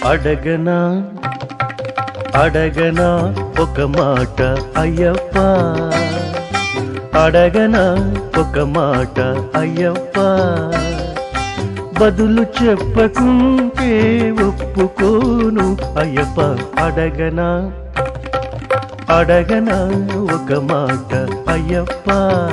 అడగనా అడగనా ఒక మాట అయ్యప్ప అడగనా ఒక మాట అయ్యప్ప బదులు చెప్పకుంటే ఒప్పుకోను అయ్యప్ప అడగనా అడగనా ఒక మాట అయ్యప్ప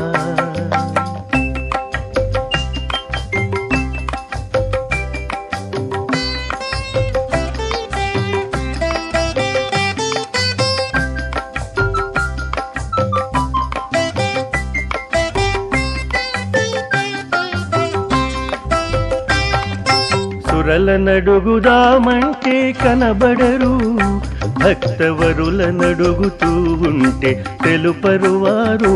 సురల నడుగుదామంటే కనబడరు భక్తవరుల నడుగుతూ ఉంటే తెలుపరు వారు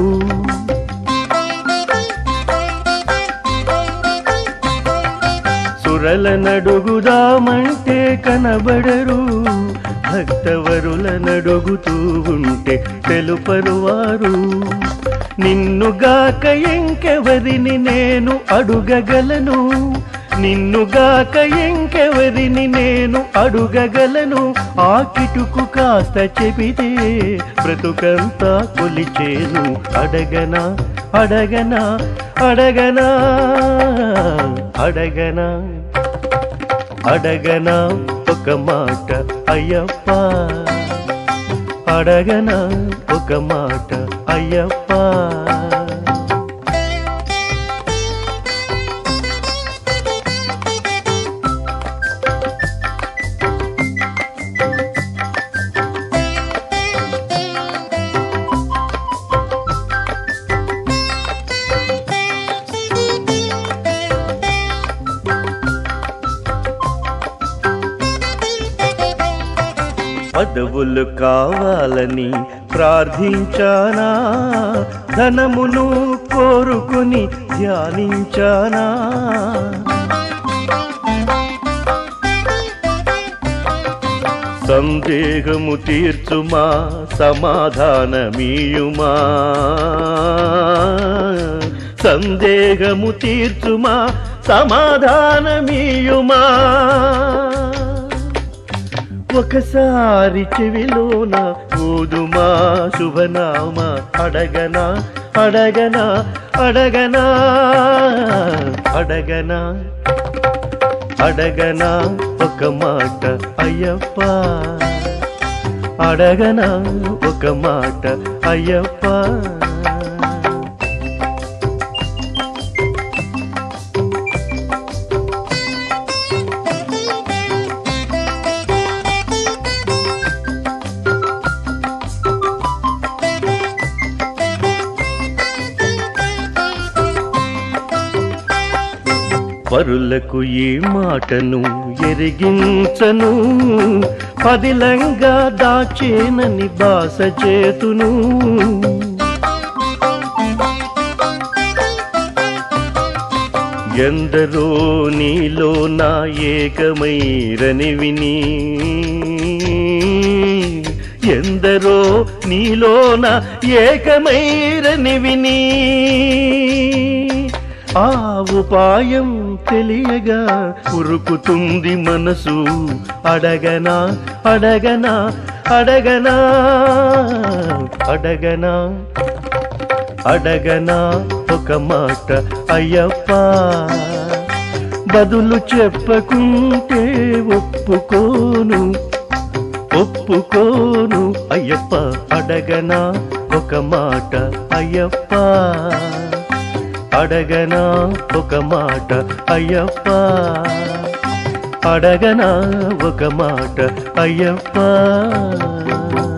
సురల నడుగుదామంటే కనబడరు భక్తవరుల నడుగుతూ ఉంటే తెలుపరు వారు నిన్నుగాక ఇంకెవరిని నేను అడుగగలను నిన్నుగాక ఇంకెవరిని నేను అడుగగలను ఆ కిటుకు కాస్త చెబితే బ్రతుకంతా కొలిచేను అడగనా అడగనా అడగనా అడగనా అడగనా ఒక మాట అయ్యప్ప అడగనా ఒక మాట అయ్యప్ప పదవులు కావాలని ప్రార్థించానా ధనమును కోరుకుని ధ్యానించానా సందేహము తీర్చుమా సమాధానమీయుమా సందేహము తీర్చుమా సమాధానమీయుమా ఒకసారి చెవిలోన ఊదుమా శుభనామ అడగనా అడగనా అడగనా అడగనా అడగనా ఒక మాట అయ్యప్ప అడగనా ఒక మాట అయ్యప్ప పరులకు ఈ మాటను ఎరిగించను పదిలంగా దాచేనని బాస చేతును ఎందరో నీలో నా ఏకమైరని విని ఎందరో నీలోన ఏకమైరని విని ఆ ఉపాయం తెలియగా ఉరుకుతుంది మనసు అడగనా అడగనా అడగనా అడగనా అడగనా ఒక మాట అయ్యప్ప బదులు చెప్పకుంటే ఒప్పుకోను ఒప్పుకోను అయ్యప్ప అడగనా ఒక మాట అయ్యప్ప అడగనా ఒక మాట అయ్యప్ప అడగనా ఒక మాట అయ్యప్ప